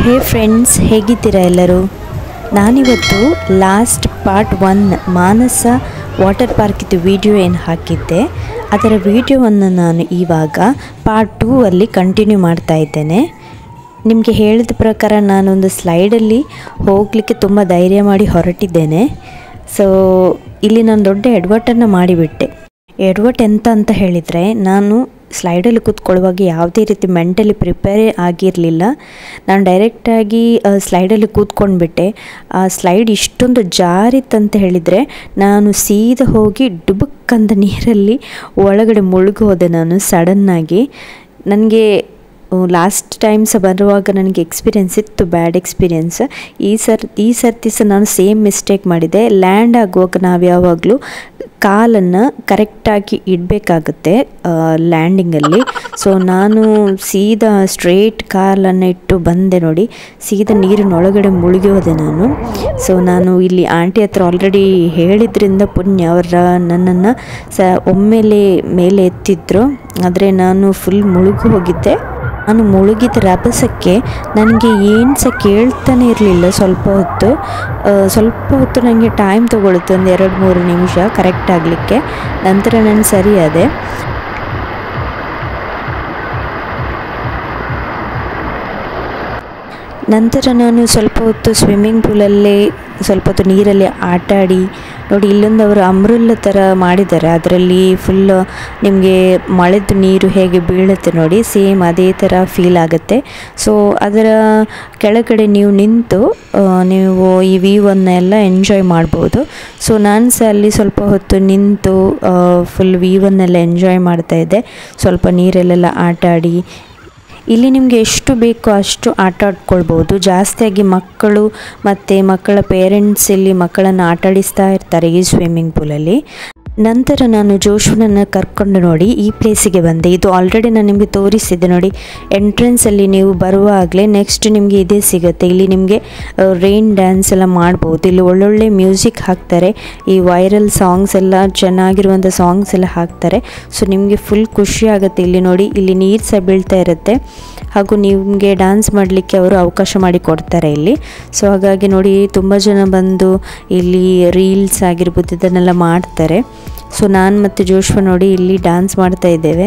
ಹೇ friends ಹೇಗಿದ್ದೀರಾ ಎಲ್ಲರೂ ನಾನಿವತ್ತು last part one Manasa water ಪಾರ್ಕಿದ್ದು ವಿಡಿಯೋ ಏನು ಹಾಕಿದ್ದೆ ಅದರ ವಿಡಿಯೋವನ್ನು ನಾನು ಇವಾಗ ಪಾರ್ಟ್ ಟೂ ಅಲ್ಲಿ ಕಂಟಿನ್ಯೂ ಮಾಡ್ತಾ ಇದ್ದೇನೆ ನಿಮಗೆ ಹೇಳಿದ ಪ್ರಕಾರ ನಾನೊಂದು ಸ್ಲೈಡಲ್ಲಿ ಹೋಗಲಿಕ್ಕೆ ತುಂಬ ಧೈರ್ಯ ಮಾಡಿ ಹೊರಟಿದ್ದೇನೆ ಸೊ ಇಲ್ಲಿ ನಾನು ದೊಡ್ಡ ಎಡವಟ್ಟನ್ನು ಮಾಡಿಬಿಟ್ಟೆ ಎಡವಟ್ ಎಂತ ಅಂತ ಹೇಳಿದರೆ ನಾನು ಸ್ಲೈಡಲ್ಲಿ ಕೂತ್ಕೊಳ್ಳುವಾಗ ಯಾವುದೇ ರೀತಿ ಮೆಂಟಲಿ ಪ್ರಿಪೇರೇ ಆಗಿರಲಿಲ್ಲ ನಾನು ಡೈರೆಕ್ಟಾಗಿ ಸ್ಲೈಡಲ್ಲಿ ಕೂತ್ಕೊಂಡ್ಬಿಟ್ಟೆ ಆ ಸ್ಲೈಡ್ ಇಷ್ಟೊಂದು ಜಾರಿತ್ತಂತ ಹೇಳಿದರೆ ನಾನು ಸೀದಾ ಹೋಗಿ ಡುಬುಕ್ಕಂದ ನೀರಲ್ಲಿ ಒಳಗಡೆ ಮುಳುಗೋದೆ ನಾನು ಸಡನ್ನಾಗಿ ನನಗೆ ಲಾಸ್ಟ್ ಟೈಮ್ ಸಹ ಬರುವಾಗ ನನಗೆ ಎಕ್ಸ್ಪೀರಿಯೆನ್ಸ್ ಇತ್ತು ಬ್ಯಾಡ್ ಎಕ್ಸ್ಪೀರಿಯೆನ್ಸ್ ಈ ಸರ್ ಈ ಸರ್ತಿ ಸಹ ನಾನು ಸೇಮ್ ಮಿಸ್ಟೇಕ್ ಮಾಡಿದೆ ಲ್ಯಾಂಡ್ ಆಗುವಾಗ ನಾವು ಯಾವಾಗಲೂ ಕಾಲನ್ನು ಕರೆಕ್ಟಾಗಿ ಇಡಬೇಕಾಗುತ್ತೆ ಲ್ಯಾಂಡಿಂಗಲ್ಲಿ ಸೊ ನಾನು ಸೀದಾ ಸ್ಟ್ರೇಟ್ ಕಾಲನ್ನು ಇಟ್ಟು ಬಂದೆ ನೋಡಿ ಸೀದಾ ನೀರಿನೊಳಗಡೆ ಮುಳುಗಿ ಹೋದೆ ನಾನು ಸೊ ನಾನು ಇಲ್ಲಿ ಆಂಟಿ ಹತ್ರ ಆಲ್ರೆಡಿ ಹೇಳಿದ್ರಿಂದ ಪುಣ್ಯ ಅವರ ನನ್ನನ್ನು ಸ ಒಮ್ಮೆಲೆ ಮೇಲೆ ಎತ್ತಿದ್ರು ಆದರೆ ನಾನು ಫುಲ್ ಮುಳುಗಿ ಹೋಗಿದ್ದೆ ನಾನು ಮುಳುಗಿದ ರಭಸಕ್ಕೆ ನನಗೆ ಏನು ಸಹ ಕೇಳ್ತಾನೆ ಇರಲಿಲ್ಲ ಸ್ವಲ್ಪ ಹೊತ್ತು ಸ್ವಲ್ಪ ಹೊತ್ತು ನನಗೆ ಟೈಮ್ ತೊಗೊಳುತ್ತೆ ಒಂದು ಎರಡು ಮೂರು ನಿಮಿಷ ಕರೆಕ್ಟ್ ಆಗಲಿಕ್ಕೆ ನಂತರ ನಾನು ಸರಿಯಾದೆ ನಂತರ ನಾನು ಸ್ವಲ್ಪ ಹೊತ್ತು ಸ್ವಿಮ್ಮಿಂಗ್ ಪೂಲಲ್ಲೇ ಸ್ವಲ್ಪ ಹೊತ್ತು ನೀರಲ್ಲಿ ಆಟ ಆಡಿ ನೋಡಿ ಇಲ್ಲೊಂದು ಅವರು ಅಮ್ರುಲ್ಲ ಥರ ಮಾಡಿದ್ದಾರೆ ಅದರಲ್ಲಿ ಫುಲ್ ನಿಮಗೆ ಮಳೆದು ನೀರು ಹೇಗೆ ಬೀಳುತ್ತೆ ನೋಡಿ ಸೇಮ್ ಅದೇ ಥರ ಫೀಲ್ ಆಗುತ್ತೆ ಸೊ ಅದರ ಕೆಳಗಡೆ ನೀವು ನಿಂತು ನೀವು ಈ ವ್ಯೂವನ್ನೆಲ್ಲ ಎಂಜಾಯ್ ಮಾಡ್ಬೋದು ಸೊ ನಾನು ಸಹ ಅಲ್ಲಿ ಸ್ವಲ್ಪ ಹೊತ್ತು ನಿಂತು ಫುಲ್ ವ್ಯೂವನ್ನೆಲ್ಲ ಎಂಜಾಯ್ ಮಾಡ್ತಾಯಿದ್ದೆ ಸ್ವಲ್ಪ ನೀರಲ್ಲೆಲ್ಲ ಆಟ ಆಡಿ ಇಲ್ಲಿ ನಿಮಗೆ ಎಷ್ಟು ಬೇಕೋ ಅಷ್ಟು ಆಟ ಆಡ್ಕೊಳ್ಬೋದು ಜಾಸ್ತಿಯಾಗಿ ಮಕ್ಕಳು ಮತ್ತು ಮಕ್ಕಳ ಪೇರೆಂಟ್ಸ್ ಇಲ್ಲಿ ಮಕ್ಕಳನ್ನು ಆಟಾಡಿಸ್ತಾ ಇರ್ತಾರೆ ಈ ಸ್ವಿಮ್ಮಿಂಗ್ ಪೂಲಲ್ಲಿ ನಂತರ ನಾನು ಜೋಶುನನ್ನು ಕರ್ಕೊಂಡು ನೋಡಿ ಈ ಪ್ಲೇಸಿಗೆ ಬಂದೆ ಇದು ಆಲ್ರೆಡಿ ನಾನು ನಿಮಗೆ ತೋರಿಸಿದ್ದೆ ನೋಡಿ ಎಂಟ್ರೆನ್ಸಲ್ಲಿ ನೀವು ಬರುವಾಗಲೇ ನೆಕ್ಸ್ಟ್ ನಿಮಗೆ ಇದೇ ಸಿಗುತ್ತೆ ಇಲ್ಲಿ ನಿಮಗೆ ರೈನ್ ಡ್ಯಾನ್ಸ್ ಎಲ್ಲ ಮಾಡ್ಬೋದು ಇಲ್ಲಿ ಒಳ್ಳೊಳ್ಳೆ ಮ್ಯೂಸಿಕ್ ಹಾಕ್ತಾರೆ ಈ ವೈರಲ್ ಸಾಂಗ್ಸ್ ಎಲ್ಲ ಚೆನ್ನಾಗಿರುವಂಥ ಸಾಂಗ್ಸ್ ಎಲ್ಲ ಹಾಕ್ತಾರೆ ಸೊ ನಿಮಗೆ ಫುಲ್ ಖುಷಿ ಆಗುತ್ತೆ ಇಲ್ಲಿ ನೋಡಿ ಇಲ್ಲಿ ನೀರು ಸಹ ಬೀಳ್ತಾ ಇರುತ್ತೆ ಹಾಗೂ ನಿಮಗೆ ಡ್ಯಾನ್ಸ್ ಮಾಡಲಿಕ್ಕೆ ಅವರು ಅವಕಾಶ ಮಾಡಿ ಕೊಡ್ತಾರೆ ಇಲ್ಲಿ ಸೊ ಹಾಗಾಗಿ ನೋಡಿ ತುಂಬ ಜನ ಬಂದು ಇಲ್ಲಿ ರೀಲ್ಸ್ ಆಗಿರ್ಬೋದು ಇದನ್ನೆಲ್ಲ ಮಾಡ್ತಾರೆ ಸೊ ನಾನು ಮತ್ತು ಜೋಶ್ವ ನೋಡಿ ಇಲ್ಲಿ ಡ್ಯಾನ್ಸ್ ಮಾಡ್ತಾ ಇದ್ದೇವೆ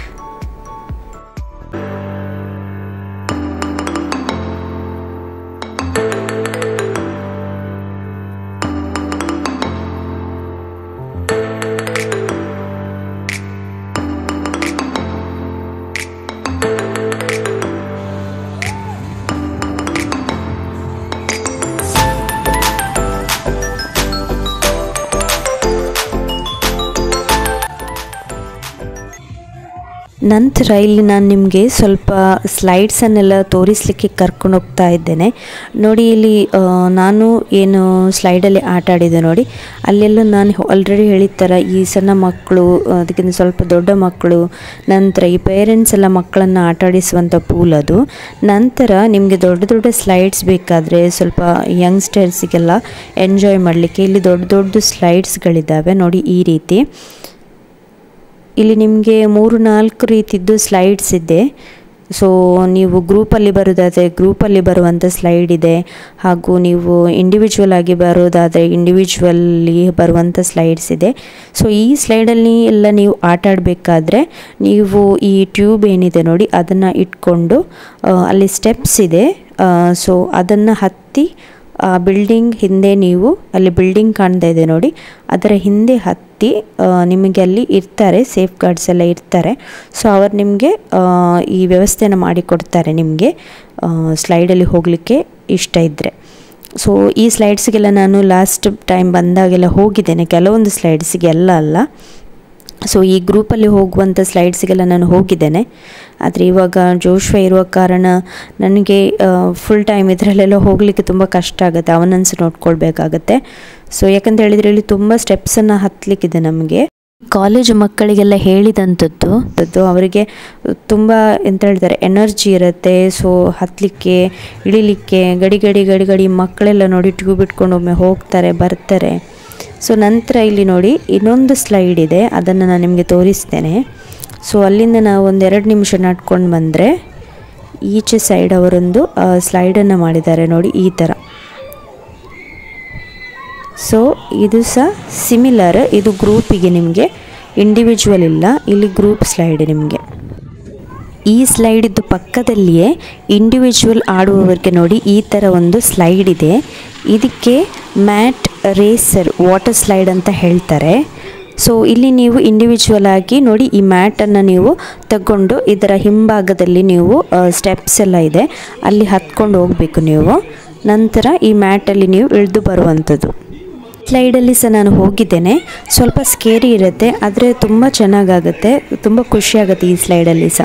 ನಂತರ ಇಲ್ಲಿ ನಾನು ನಿಮಗೆ ಸ್ವಲ್ಪ ಸ್ಲೈಡ್ಸನ್ನೆಲ್ಲ ತೋರಿಸಲಿಕ್ಕೆ ಕರ್ಕೊಂಡು ಹೋಗ್ತಾ ಇದ್ದೇನೆ ನೋಡಿ ಇಲ್ಲಿ ನಾನು ಏನು ಸ್ಲೈಡಲ್ಲಿ ಆಟ ಆಡಿದೆ ನೋಡಿ ಅಲ್ಲೆಲ್ಲ ನಾನು ಆಲ್ರೆಡಿ ಹೇಳಿದ ಥರ ಈ ಸಣ್ಣ ಮಕ್ಕಳು ಅದಕ್ಕಿಂತ ಸ್ವಲ್ಪ ದೊಡ್ಡ ಮಕ್ಕಳು ನಂತರ ಈ ಪೇರೆಂಟ್ಸ್ ಎಲ್ಲ ಮಕ್ಕಳನ್ನು ಆಟ ಆಡಿಸುವಂಥ ಪೂಲ್ ಅದು ನಂತರ ನಿಮಗೆ ದೊಡ್ಡ ದೊಡ್ಡ ಸ್ಲೈಡ್ಸ್ ಬೇಕಾದರೆ ಸ್ವಲ್ಪ ಯಂಗ್ಸ್ಟರ್ಸಿಗೆಲ್ಲ ಎಂಜಾಯ್ ಮಾಡಲಿಕ್ಕೆ ಇಲ್ಲಿ ದೊಡ್ಡ ದೊಡ್ಡ ಸ್ಲೈಡ್ಸ್ಗಳಿದ್ದಾವೆ ನೋಡಿ ಈ ರೀತಿ ಇಲ್ಲಿ ನಿಮಗೆ ಮೂರು ನಾಲ್ಕು ರೀತಿದ್ದು ಸ್ಲೈಡ್ಸ್ ಇದೆ ಸೊ ನೀವು ಗ್ರೂಪಲ್ಲಿ ಬರೋದಾದರೆ ಗ್ರೂಪಲ್ಲಿ ಬರುವಂಥ ಸ್ಲೈಡ್ ಇದೆ ಹಾಗೂ ನೀವು ಇಂಡಿವಿಜುವಲ್ ಆಗಿ ಬರೋದಾದರೆ ಇಂಡಿವಿಜುವಲ್ಲಿ ಬರುವಂಥ ಸ್ಲೈಡ್ಸ್ ಇದೆ ಸೊ ಈ ಸ್ಲೈಡಲ್ಲಿ ಎಲ್ಲ ನೀವು ಆಟ ಆಡಬೇಕಾದ್ರೆ ನೀವು ಈ ಟ್ಯೂಬ್ ಏನಿದೆ ನೋಡಿ ಅದನ್ನು ಇಟ್ಕೊಂಡು ಅಲ್ಲಿ ಸ್ಟೆಪ್ಸ್ ಇದೆ ಸೊ ಅದನ್ನು ಹತ್ತಿ ಆ ಬಿಲ್ಡಿಂಗ್ ಹಿಂದೆ ನೀವು ಅಲ್ಲಿ ಬಿಲ್ಡಿಂಗ್ ಕಾಣ್ತಾ ಇದೆ ನೋಡಿ ಅದರ ಹಿಂದೆ ಹತ್ತಿ ನಿಮಗೆ ಅಲ್ಲಿ ಇರ್ತಾರೆ ಸೇಫ್ ಗಾರ್ಡ್ಸ್ ಎಲ್ಲ ಇರ್ತಾರೆ ಸೊ ಅವರು ನಿಮಗೆ ಈ ವ್ಯವಸ್ಥೆನ ಮಾಡಿಕೊಡ್ತಾರೆ ನಿಮಗೆ ಸ್ಲೈಡಲ್ಲಿ ಹೋಗಲಿಕ್ಕೆ ಇಷ್ಟ ಇದ್ದರೆ ಸೊ ಈ ಸ್ಲೈಡ್ಸ್ಗೆಲ್ಲ ನಾನು ಲಾಸ್ಟ್ ಟೈಮ್ ಬಂದಾಗೆಲ್ಲ ಹೋಗಿದ್ದೇನೆ ಕೆಲವೊಂದು ಸ್ಲೈಡ್ಸಿಗೆ ಎಲ್ಲ ಅಲ್ಲ ಸೊ ಈ ಗ್ರೂಪಲ್ಲಿ ಹೋಗುವಂಥ ಸ್ಲೈಡ್ಸಿಗೆಲ್ಲ ನಾನು ಹೋಗಿದ್ದೇನೆ ಆದರೆ ಇವಾಗ ಜೋಶ್ವ ಇರುವ ಕಾರಣ ನನಗೆ ಫುಲ್ ಟೈಮ್ ಇದರಲ್ಲೆಲ್ಲ ಹೋಗಲಿಕ್ಕೆ ತುಂಬ ಕಷ್ಟ ಆಗುತ್ತೆ ಅವನನ್ಸು ನೋಡ್ಕೊಳ್ಬೇಕಾಗತ್ತೆ ಸೊ ಯಾಕಂತ ಹೇಳಿದರೆ ಇಲ್ಲಿ ತುಂಬ ಸ್ಟೆಪ್ಸನ್ನು ಹತ್ತಲಿಕ್ಕಿದೆ ನಮಗೆ ಕಾಲೇಜು ಮಕ್ಕಳಿಗೆಲ್ಲ ಹೇಳಿದಂಥದ್ದು ಅದು ಅವರಿಗೆ ತುಂಬ ಎಂತ ಹೇಳ್ತಾರೆ ಎನರ್ಜಿ ಇರುತ್ತೆ ಸೊ ಹತ್ತಲಿಕ್ಕೆ ಇಳಿಲಿಕ್ಕೆ ಗಡಿ ಗಡಿ ಗಡಿ ಗಡಿ ಮಕ್ಕಳೆಲ್ಲ ನೋಡಿ ಟ್ಯೂಬ್ ಇಟ್ಕೊಂಡು ಒಮ್ಮೆ ಹೋಗ್ತಾರೆ ಬರ್ತಾರೆ ಸೊ ನಂತರ ಇಲ್ಲಿ ನೋಡಿ ಇನ್ನೊಂದು ಸ್ಲೈಡ್ ಇದೆ ಅದನ್ನು ನಾನು ನಿಮಗೆ ತೋರಿಸ್ತೇನೆ ಸೊ ಅಲ್ಲಿಂದ ನಾವು ಒಂದೆರಡು ನಿಮಿಷ ನಡ್ಕೊಂಡು ಬಂದರೆ ಈಚೆ ಸೈಡ್ ಅವರೊಂದು ಸ್ಲೈಡನ್ನು ಮಾಡಿದ್ದಾರೆ ನೋಡಿ ಈ ಥರ ಸೊ ಇದು ಸಹ ಸಿಮಿಲರ್ ಇದು ಗ್ರೂಪಿಗೆ ನಿಮಗೆ ಇಂಡಿವಿಜುವಲ್ ಇಲ್ಲ ಇಲ್ಲಿ ಗ್ರೂಪ್ ಸ್ಲೈಡ್ ನಿಮಗೆ ಈ ಸ್ಲೈಡಿದ್ದು ಪಕ್ಕದಲ್ಲಿಯೇ ಇಂಡಿವಿಜುವಲ್ ಆಡುವವರಿಗೆ ನೋಡಿ ಈ ಥರ ಒಂದು ಸ್ಲೈಡ್ ಇದೆ ಇದಕ್ಕೆ ಮ್ಯಾಟ್ ರೇಸರ್ ವಾಟರ್ ಸ್ಲೈಡ್ ಅಂತ ಹೇಳ್ತಾರೆ ಸೊ ಇಲ್ಲಿ ನೀವು ಇಂಡಿವಿಜುವಲ್ ಆಗಿ ನೋಡಿ ಈ ಮ್ಯಾಟನ್ನು ನೀವು ತಗೊಂಡು ಇದರ ಹಿಂಭಾಗದಲ್ಲಿ ನೀವು ಸ್ಟೆಪ್ಸ್ ಎಲ್ಲ ಇದೆ ಅಲ್ಲಿ ಹತ್ಕೊಂಡು ಹೋಗಬೇಕು ನೀವು ನಂತರ ಈ ಮ್ಯಾಟಲ್ಲಿ ನೀವು ಇಳಿದು ಬರುವಂಥದ್ದು ಸ್ಲೈಡಲ್ಲಿ ಸಹ ನಾನು ಹೋಗಿದ್ದೇನೆ ಸ್ವಲ್ಪ ಸ್ಕೇರಿ ಇರುತ್ತೆ ಆದರೆ ತುಂಬ ಚೆನ್ನಾಗಾಗುತ್ತೆ ತುಂಬ ಖುಷಿಯಾಗುತ್ತೆ ಈ ಸ್ಲೈಡಲ್ಲಿ ಸಹ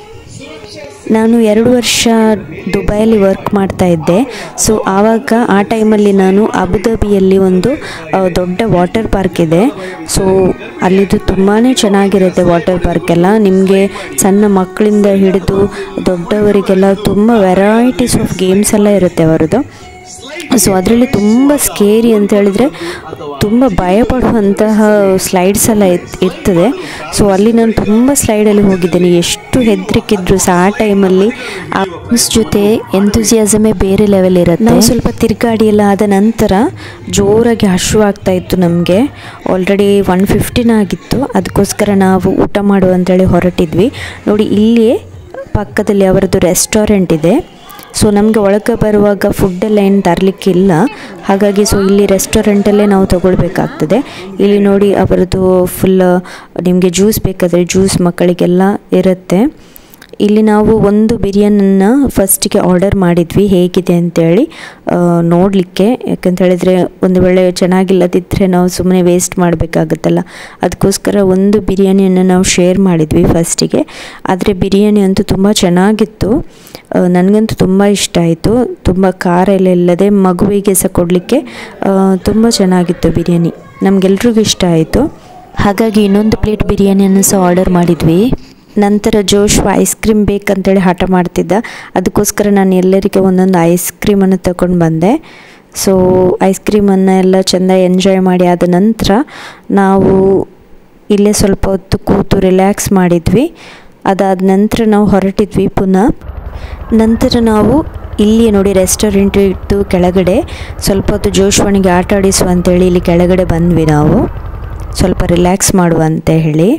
ನಾನು ಎರಡು ವರ್ಷ ದುಬೈಯಲ್ಲಿ ವರ್ಕ್ ಮಾಡ್ತಾ ಇದ್ದೆ ಸೊ ಆವಾಗ ಆ ಟೈಮಲ್ಲಿ ನಾನು ಅಬುದಾಬಿಯಲ್ಲಿ ಒಂದು ಆ, ದೊಡ್ಡ ವಾಟರ್ ಪಾರ್ಕ್ ಇದೆ ಸೊ ಅಲ್ಲಿದು ತುಂಬಾ ಚೆನ್ನಾಗಿರುತ್ತೆ ವಾಟರ್ ಪಾರ್ಕ್ ಎಲ್ಲ ನಿಮಗೆ ಸಣ್ಣ ಮಕ್ಕಳಿಂದ ಹಿಡಿದು ದೊಡ್ಡವರಿಗೆಲ್ಲ ತುಂಬ ವೆರೈಟೀಸ್ ಆಫ್ ಗೇಮ್ಸ್ ಎಲ್ಲ ಇರುತ್ತೆ ಅವರದ್ದು ಸೊ ಅದರಲ್ಲಿ ತುಂಬ ಸ್ಕೇರಿ ಅಂತ ಹೇಳಿದರೆ ತುಂಬ ಭಯಪಡುವಂತಹ ಸ್ಲೈಡ್ಸ್ ಎಲ್ಲ ಇತ್ ಇರ್ತದೆ ಸೊ ಅಲ್ಲಿ ನಾನು ತುಂಬ ಸ್ಲೈಡಲ್ಲಿ ಹೋಗಿದ್ದೇನೆ ಎಷ್ಟು ಹೆದರಿಕಿದ್ರು ಸಹ ಆ ಟೈಮಲ್ಲಿ ಆ ಫ್ರೆಂಡ್ಸ್ ಜೊತೆ ಎಂತುಸಿಯಾಸಮೇ ಬೇರೆ ಲೆವೆಲ್ ಇರುತ್ತೆ ನಾವು ಸ್ವಲ್ಪ ತಿರುಗಾಡಿ ಎಲ್ಲ ಆದ ನಂತರ ಜೋರಾಗಿ ಹಶು ಆಗ್ತಾ ಇತ್ತು ನಮಗೆ ಆಲ್ರೆಡಿ ಒನ್ ಫಿಫ್ಟಿನ್ ಆಗಿತ್ತು ಅದಕ್ಕೋಸ್ಕರ ನಾವು ಊಟ ಮಾಡುವ ಅಂತೇಳಿ ಹೊರಟಿದ್ವಿ ನೋಡಿ ಇಲ್ಲಿಯೇ ಪಕ್ಕದಲ್ಲಿ ಅವರದ್ದು ರೆಸ್ಟೋರೆಂಟ್ ಇದೆ ಸೊ ನಮಗೆ ಒಳಗೆ ಬರುವಾಗ ಫುಡ್ಡೆಲ್ಲ ಏನು ತರಲಿಕ್ಕಿಲ್ಲ ಹಾಗಾಗಿ ಸೊ ಇಲ್ಲಿ ರೆಸ್ಟೋರೆಂಟಲ್ಲೇ ನಾವು ತಗೊಳ್ಬೇಕಾಗ್ತದೆ ಇಲ್ಲಿ ನೋಡಿ ಅವರದ್ದು ಫುಲ್ ನಿಮಗೆ ಜ್ಯೂಸ್ ಬೇಕಾದರೆ ಜ್ಯೂಸ್ ಮಕ್ಕಳಿಗೆಲ್ಲ ಇರುತ್ತೆ ಇಲ್ಲಿ ನಾವು ಒಂದು ಬಿರಿಯಾನಿನ ಫಸ್ಟಿಗೆ ಆರ್ಡರ್ ಮಾಡಿದ್ವಿ ಹೇಗಿದೆ ಅಂತೇಳಿ ನೋಡಲಿಕ್ಕೆ ಯಾಕಂತ ಹೇಳಿದರೆ ಒಂದು ವೇಳೆ ಚೆನ್ನಾಗಿಲ್ಲದಿದ್ದರೆ ನಾವು ಸುಮ್ಮನೆ ವೇಸ್ಟ್ ಮಾಡಬೇಕಾಗುತ್ತಲ್ಲ ಅದಕ್ಕೋಸ್ಕರ ಒಂದು ಬಿರಿಯಾನಿಯನ್ನು ನಾವು ಶೇರ್ ಮಾಡಿದ್ವಿ ಫಸ್ಟಿಗೆ ಆದರೆ ಬಿರಿಯಾನಿ ಅಂತೂ ತುಂಬ ಚೆನ್ನಾಗಿತ್ತು ಆ, ನನಗಂತೂ ತುಂಬ ಇಷ್ಟ ಆಯಿತು ತುಂಬ ಖಾರ ಎಲ್ಲ ಇಲ್ಲದೆ ಮಗುವಿಗೆ ಸಹ ಕೊಡಲಿಕ್ಕೆ ತುಂಬ ಚೆನ್ನಾಗಿತ್ತು ಬಿರಿಯಾನಿ ನಮಗೆಲ್ರಿಗೂ ಇಷ್ಟ ಆಯಿತು ಹಾಗಾಗಿ ಇನ್ನೊಂದು ಪ್ಲೇಟ್ ಬಿರಿಯಾನಿಯನ್ನು ಸಹ ಆರ್ಡರ್ ಮಾಡಿದ್ವಿ ನಂತರ ಜೋಶ್ ಐಸ್ ಕ್ರೀಮ್ ಬೇಕಂತೇಳಿ ಹಠ ಮಾಡ್ತಿದ್ದ ಅದಕ್ಕೋಸ್ಕರ ನಾನು ಎಲ್ಲರಿಗೆ ಒಂದೊಂದು ಐಸ್ ಕ್ರೀಮನ್ನು ತಗೊಂಡು ಬಂದೆ ಸೊ ಐಸ್ ಕ್ರೀಮನ್ನು ಎಲ್ಲ ಚೆಂದ ಎಂಜಾಯ್ ಮಾಡಿ ಆದ ನಂತರ ನಾವು ಇಲ್ಲೇ ಸ್ವಲ್ಪ ಹೊತ್ತು ಕೂತು ರಿಲ್ಯಾಕ್ಸ್ ಮಾಡಿದ್ವಿ ಅದಾದ ನಂತರ ನಾವು ಹೊರಟಿದ್ವಿ ಪುನಃ ನಂತರ ನಾವು ಇಲ್ಲಿ ನೋಡಿ ರೆಸ್ಟೋರೆಂಟ್ ಇಟ್ಟು ಕೆಳಗಡೆ ಸ್ವಲ್ಪ ಹೊತ್ತು ಜೋಶ್ವಣಿಗೆ ಆಟ ಆಡಿಸುವ ಅಂತೇಳಿ ಇಲ್ಲಿ ಕೆಳಗಡೆ ಬಂದ್ವಿ ನಾವು ಸ್ವಲ್ಪ ರಿಲ್ಯಾಕ್ಸ್ ಮಾಡುವ ಅಂತ ಹೇಳಿ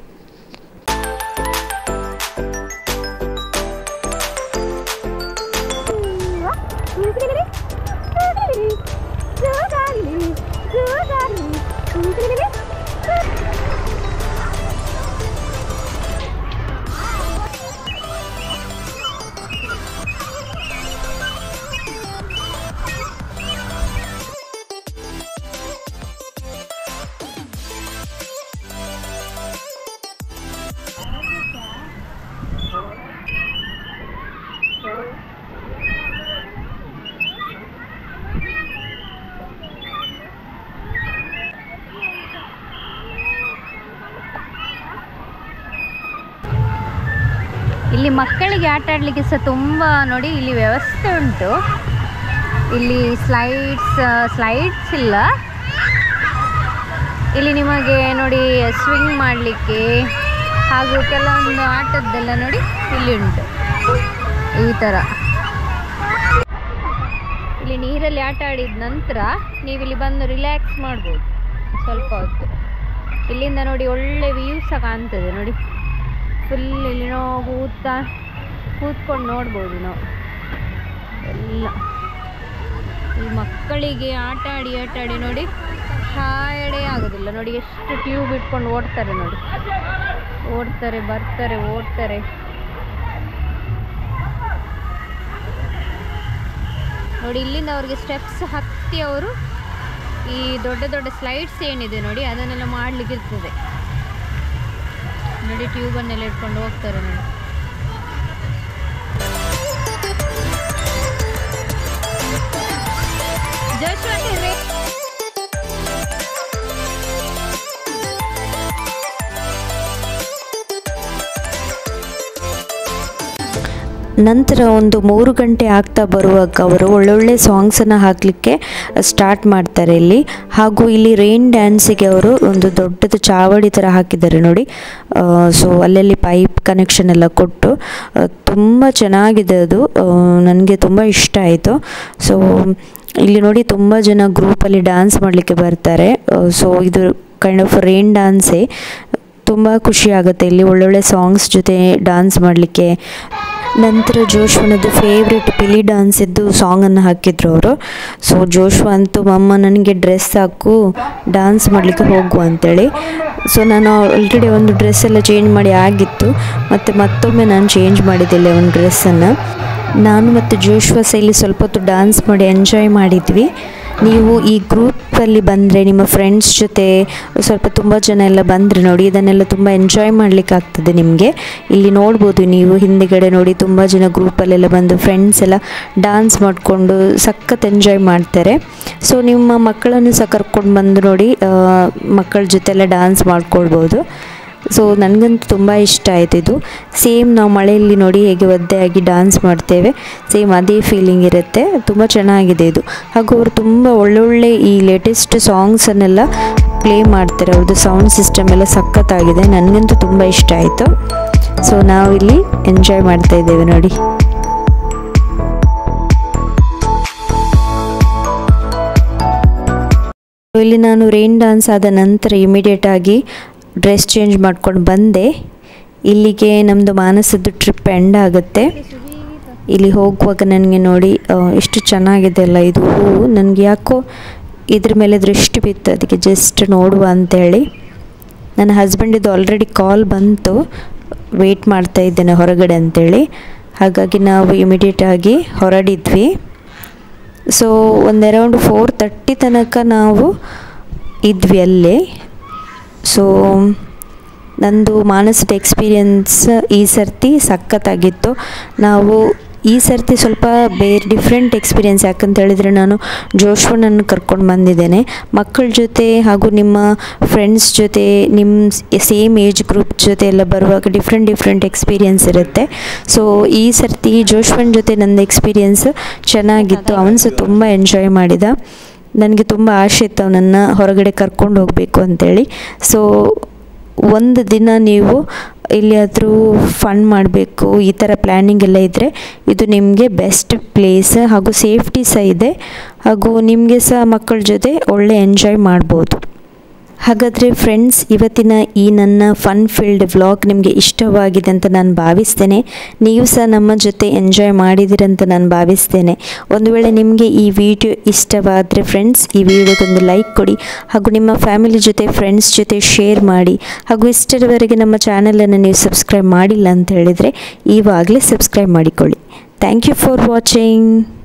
ಇಲ್ಲಿ ಮಕ್ಕಳಿಗೆ ಆಟ ಆಡಲಿಕ್ಕೆ ಸಹ ತುಂಬ ನೋಡಿ ಇಲ್ಲಿ ವ್ಯವಸ್ಥೆ ಉಂಟು ಇಲ್ಲಿ ಸ್ಲೈಡ್ಸ್ ಸ್ಲೈಡ್ಸ್ ಇಲ್ಲ ಇಲ್ಲಿ ನಿಮಗೆ ನೋಡಿ ಸ್ವಿಂಗ್ ಮಾಡಲಿಕ್ಕೆ ಹಾಗೂ ಕೆಲವೊಂದು ಆಟದ್ದೆಲ್ಲ ನೋಡಿ ಇಲ್ಲಿ ಉಂಟು ಈ ಥರ ಇಲ್ಲಿ ನೀರಲ್ಲಿ ಆಟ ಆಡಿದ ನಂತರ ನೀವಿಲ್ಲಿ ಬಂದು ರಿಲ್ಯಾಕ್ಸ್ ಮಾಡ್ಬೋದು ಸ್ವಲ್ಪ ಹೊತ್ತು ಇಲ್ಲಿಂದ ನೋಡಿ ಒಳ್ಳೆ ವ್ಯೂ ಸಹ ಕಾಣ್ತದೆ ನೋಡಿ ಫುಲ್ ಇಲ್ಲಿ ನಾವು ಕೂತಾ ಕೂತ್ಕೊಂಡು ನೋಡ್ಬೋದು ನಾವು ಎಲ್ಲ ಈ ಮಕ್ಕಳಿಗೆ ಆಟ ಆಡಿ ಆಟ ಆಡಿ ನೋಡಿ ಟಯರ್ಡೇ ಆಗೋದಿಲ್ಲ ನೋಡಿ ಎಷ್ಟು ಟ್ಯೂಬ್ ಇಟ್ಕೊಂಡು ಓಡ್ತಾರೆ ನೋಡಿ ಓಡ್ತಾರೆ ಬರ್ತಾರೆ ಓಡ್ತಾರೆ ನೋಡಿ ಇಲ್ಲಿಂದ ಅವ್ರಿಗೆ ಸ್ಟೆಪ್ಸ್ ಹತ್ತಿ ಅವರು ಈ ದೊಡ್ಡ ದೊಡ್ಡ ಸ್ಲೈಡ್ಸ್ ಏನಿದೆ ನೋಡಿ ಅದನ್ನೆಲ್ಲ ಮಾಡ್ಲಿಕ್ಕೆ ಇರ್ತದೆ ನೋಡಿ ಟ್ಯೂಬನ್ನೆಲ್ಲ ಇಟ್ಕೊಂಡು ಹೋಗ್ತಾರೆ ನೋಡಿ ಜೋಶ್ವಾನಿ ರೇ- ನಂತರ ಒಂದು ಮೂರು ಗಂಟೆ ಆಗ್ತಾ ಬರುವಾಗ ಅವರು ಒಳ್ಳೊಳ್ಳೆ ಸಾಂಗ್ಸನ್ನು ಹಾಕಲಿಕ್ಕೆ ಸ್ಟಾರ್ಟ್ ಮಾಡ್ತಾರೆ ಇಲ್ಲಿ ಹಾಗೂ ಇಲ್ಲಿ ರೈನ್ ಡ್ಯಾನ್ಸಿಗೆ ಅವರು ಒಂದು ದೊಡ್ಡದು ಚಾವಡಿ ಥರ ಹಾಕಿದ್ದಾರೆ ನೋಡಿ ಸೊ ಅಲ್ಲಲ್ಲಿ ಪೈಪ್ ಕನೆಕ್ಷನ್ ಎಲ್ಲ ಕೊಟ್ಟು ತುಂಬ ಚೆನ್ನಾಗಿದೆ ಅದು ನನಗೆ ತುಂಬ ಇಷ್ಟ ಆಯಿತು ಸೊ ಇಲ್ಲಿ ನೋಡಿ ತುಂಬ ಜನ ಗ್ರೂಪಲ್ಲಿ ಡ್ಯಾನ್ಸ್ ಮಾಡಲಿಕ್ಕೆ ಬರ್ತಾರೆ ಸೊ ಇದು ಕೈಂಡ್ ಆಫ್ ರೈನ್ ಡ್ಯಾನ್ಸೇ ತುಂಬ ಖುಷಿ ಆಗುತ್ತೆ ಇಲ್ಲಿ ಒಳ್ಳೊಳ್ಳೆ ಸಾಂಗ್ಸ್ ಜೊತೆ ಡ್ಯಾನ್ಸ್ ಮಾಡಲಿಕ್ಕೆ ನಂತರ ಜೋಶ್ವನದ್ದು ಫೇವ್ರೆಟ್ ಪಿಲಿ ಡ್ಯಾನ್ಸ್ ಇದ್ದು ಸಾಂಗನ್ನು ಹಾಕಿದ್ರು ಅವರು ಸೊ ಜೋಶ್ವ ಅಂತೂ ಮಮ್ಮ ನನಗೆ ಡ್ರೆಸ್ ಹಾಕು ಡ್ಯಾನ್ಸ್ ಮಾಡಲಿಕ್ಕೆ ಹೋಗು ಅಂತೇಳಿ ಸೊ ನಾನು ಆಲ್ರೆಡಿ ಒಂದು ಡ್ರೆಸ್ ಎಲ್ಲ ಚೇಂಜ್ ಮಾಡಿ ಆಗಿತ್ತು ಮತ್ತು ಮತ್ತೊಮ್ಮೆ ನಾನು ಚೇಂಜ್ ಮಾಡಿದ್ದಿಲ್ಲ ಒಂದು ಡ್ರೆಸ್ಸನ್ನು ನಾನು ಮತ್ತು ಜೋಶ್ವ ಸಹ ಇಲ್ಲಿ ಸ್ವಲ್ಪ ಹೊತ್ತು ಡ್ಯಾನ್ಸ್ ಮಾಡಿ ಎಂಜಾಯ್ ಮಾಡಿದ್ವಿ ನೀವು ಈ ಗ್ರೂಪಲ್ಲಿ ಬಂದರೆ ನಿಮ್ಮ ಫ್ರೆಂಡ್ಸ್ ಜೊತೆ ಸ್ವಲ್ಪ ತುಂಬ ಜನ ಎಲ್ಲ ಬಂದರೆ ನೋಡಿ ಇದನ್ನೆಲ್ಲ ತುಂಬ ಎಂಜಾಯ್ ಮಾಡಲಿಕ್ಕೆ ಆಗ್ತದೆ ನಿಮಗೆ ಇಲ್ಲಿ ನೋಡ್ಬೋದು ನೀವು ಹಿಂದುಗಡೆ ನೋಡಿ ತುಂಬ ಜನ ಗ್ರೂಪಲ್ಲೆಲ್ಲ ಬಂದು ಫ್ರೆಂಡ್ಸ್ ಎಲ್ಲ ಡ್ಯಾನ್ಸ್ ಮಾಡಿಕೊಂಡು ಸಖತ್ ಎಂಜಾಯ್ ಮಾಡ್ತಾರೆ ಸೊ ನಿಮ್ಮ ಮಕ್ಕಳನ್ನು ಸಹ ಕರ್ಕೊಂಡು ಬಂದು ನೋಡಿ ಮಕ್ಕಳ ಜೊತೆ ಎಲ್ಲ ಡ್ಯಾನ್ಸ್ ಮಾಡ್ಕೊಳ್ಬೋದು ಸೊ ನನಗಂತೂ ತುಂಬ ಇಷ್ಟ ಆಯಿತು ಇದು ಸೇಮ್ ನಾವು ಮಳೆಯಲ್ಲಿ ನೋಡಿ ಹೇಗೆ ಒದ್ದೆಯಾಗಿ ಡ್ಯಾನ್ಸ್ ಮಾಡ್ತೇವೆ ಸೇಮ್ ಅದೇ ಫೀಲಿಂಗ್ ಇರುತ್ತೆ ತುಂಬ ಚೆನ್ನಾಗಿದೆ ಇದು ಹಾಗೂ ಅವರು ತುಂಬ ಒಳ್ಳೊಳ್ಳೆ ಈ ಲೇಟೆಸ್ಟ್ ಸಾಂಗ್ಸನ್ನೆಲ್ಲ ಪ್ಲೇ ಮಾಡ್ತಾರೆ ಅವ್ರದ್ದು ಸೌಂಡ್ ಸಿಸ್ಟಮ್ ಎಲ್ಲ ಸಖತ್ತಾಗಿದೆ ನನಗಂತೂ ತುಂಬ ಇಷ್ಟ ಆಯಿತು ಸೊ ನಾವಿಲ್ಲಿ ಎಂಜಾಯ್ ಮಾಡ್ತಾ ಇದ್ದೇವೆ ನೋಡಿ ಇಲ್ಲಿ ನಾನು ರೈನ್ ಡ್ಯಾನ್ಸ್ ಆದ ನಂತರ ಇಮಿಡಿಯೇಟಾಗಿ ಡ್ರೆಸ್ ಚೇಂಜ್ ಮಾಡ್ಕೊಂಡು ಬಂದೆ ಇಲ್ಲಿಗೆ ನಮ್ಮದು ಮಾನಸದ್ದು ಟ್ರಿಪ್ ಎಂಡ್ ಆಗುತ್ತೆ ಇಲ್ಲಿ ಹೋಗುವಾಗ ನನಗೆ ನೋಡಿ ಎಷ್ಟು ಚೆನ್ನಾಗಿದೆ ಅಲ್ಲ ಇದು ಹೂವು ನನಗೆ ಯಾಕೋ ಇದ್ರ ಮೇಲೆ ದೃಷ್ಟಿ ಬಿತ್ತು ಅದಕ್ಕೆ ಜಸ್ಟ್ ನೋಡುವ ಅಂತೇಳಿ ನನ್ನ ಹಸ್ಬೆಂಡಿದ್ದು ಆಲ್ರೆಡಿ ಕಾಲ್ ಬಂತು ವೆಯ್ಟ್ ಮಾಡ್ತಾ ಇದ್ದೇನೆ ಹೊರಗಡೆ ಅಂತೇಳಿ ಹಾಗಾಗಿ ನಾವು ಇಮಿಡಿಯೇಟಾಗಿ ಹೊರಡಿದ್ವಿ ಸೊ ಒಂದು ಅರೌಂಡ್ ಫೋರ್ ತರ್ಟಿ ತನಕ ನಾವು ಇದ್ವಿ ಅಲ್ಲೇ ಸೊ ನಂದು ಮಾನಸದ ಎಕ್ಸ್ಪೀರಿಯನ್ಸ್ ಈ ಸರ್ತಿ ಸಖತ್ತಾಗಿತ್ತು ನಾವು ಈ ಸರ್ತಿ ಸ್ವಲ್ಪ ಬೇರೆ ಡಿಫ್ರೆಂಟ್ ಎಕ್ಸ್ಪೀರಿಯೆನ್ಸ್ ಯಾಕಂತ ಹೇಳಿದರೆ ನಾನು ಜೋಶ್ವನನ್ನು ಕರ್ಕೊಂಡು ಬಂದಿದ್ದೇನೆ ಮಕ್ಕಳ ಜೊತೆ ಹಾಗೂ ನಿಮ್ಮ ಫ್ರೆಂಡ್ಸ್ ಜೊತೆ ನಿಮ್ಮ ಸೇಮ್ ಏಜ್ ಗ್ರೂಪ್ ಜೊತೆ ಎಲ್ಲ ಬರುವಾಗ ಡಿಫ್ರೆಂಟ್ ಡಿಫ್ರೆಂಟ್ ಎಕ್ಸ್ಪೀರಿಯೆನ್ಸ್ ಇರುತ್ತೆ ಸೊ ಈ ಸರ್ತಿ ಜೋಶ್ವನ್ ಜೊತೆ ನನ್ನ ಎಕ್ಸ್ಪೀರಿಯೆನ್ಸ್ ಚೆನ್ನಾಗಿತ್ತು ಅವನು ಸಹ ತುಂಬ ಎಂಜಾಯ್ ಮಾಡಿದ ನನಗೆ ತುಂಬ ಆಸೆ ಇತ್ತು ಅವನನ್ನು ಹೊರಗಡೆ ಕರ್ಕೊಂಡು ಹೋಗಬೇಕು ಅಂತೇಳಿ ಸೊ ಒಂದು ದಿನ ನೀವು ಎಲ್ಲಿಯಾದರೂ ಫನ್ ಮಾಡಬೇಕು ಈ ಥರ ಪ್ಲ್ಯಾನಿಂಗ್ ಎಲ್ಲ ಇದ್ದರೆ ಇದು ನಿಮಗೆ ಬೆಸ್ಟ್ ಪ್ಲೇಸ್ ಹಾಗೂ ಸೇಫ್ಟಿ ಸಹ ಇದೆ ಹಾಗೂ ನಿಮಗೆ ಸಹ ಮಕ್ಕಳ ಜೊತೆ ಒಳ್ಳೆ ಎಂಜಾಯ್ ಮಾಡ್ಬೋದು ಹಾಗಾದರೆ ಫ್ರೆಂಡ್ಸ್ ಇವತ್ತಿನ ಈ ನನ್ನ ಫನ್ ಫೀಲ್ಡ್ ವ್ಲಾಗ್ ನಿಮಗೆ ಇಷ್ಟವಾಗಿದೆ ಅಂತ ನಾನು ಭಾವಿಸ್ತೇನೆ ನೀವು ಸಹ ನಮ್ಮ ಜೊತೆ ಎಂಜಾಯ್ ಮಾಡಿದಿರಂತ ನಾನು ಭಾವಿಸ್ತೇನೆ ಒಂದು ವೇಳೆ ನಿಮಗೆ ಈ ವಿಡಿಯೋ ಇಷ್ಟವಾದರೆ ಫ್ರೆಂಡ್ಸ್ ಈ ವಿಡಿಯೋಗೊಂದು ಲೈಕ್ ಕೊಡಿ ಹಾಗೂ ನಿಮ್ಮ ಫ್ಯಾಮಿಲಿ ಜೊತೆ ಫ್ರೆಂಡ್ಸ್ ಜೊತೆ ಶೇರ್ ಮಾಡಿ ಹಾಗೂ ಇಷ್ಟರವರೆಗೆ ನಮ್ಮ ಚಾನಲನ್ನು ನೀವು ಸಬ್ಸ್ಕ್ರೈಬ್ ಮಾಡಿಲ್ಲ ಅಂತ ಹೇಳಿದರೆ ಇವಾಗಲೇ ಸಬ್ಸ್ಕ್ರೈಬ್ ಮಾಡಿಕೊಳ್ಳಿ ಥ್ಯಾಂಕ್ ಯು ಫಾರ್ ವಾಚಿಂಗ್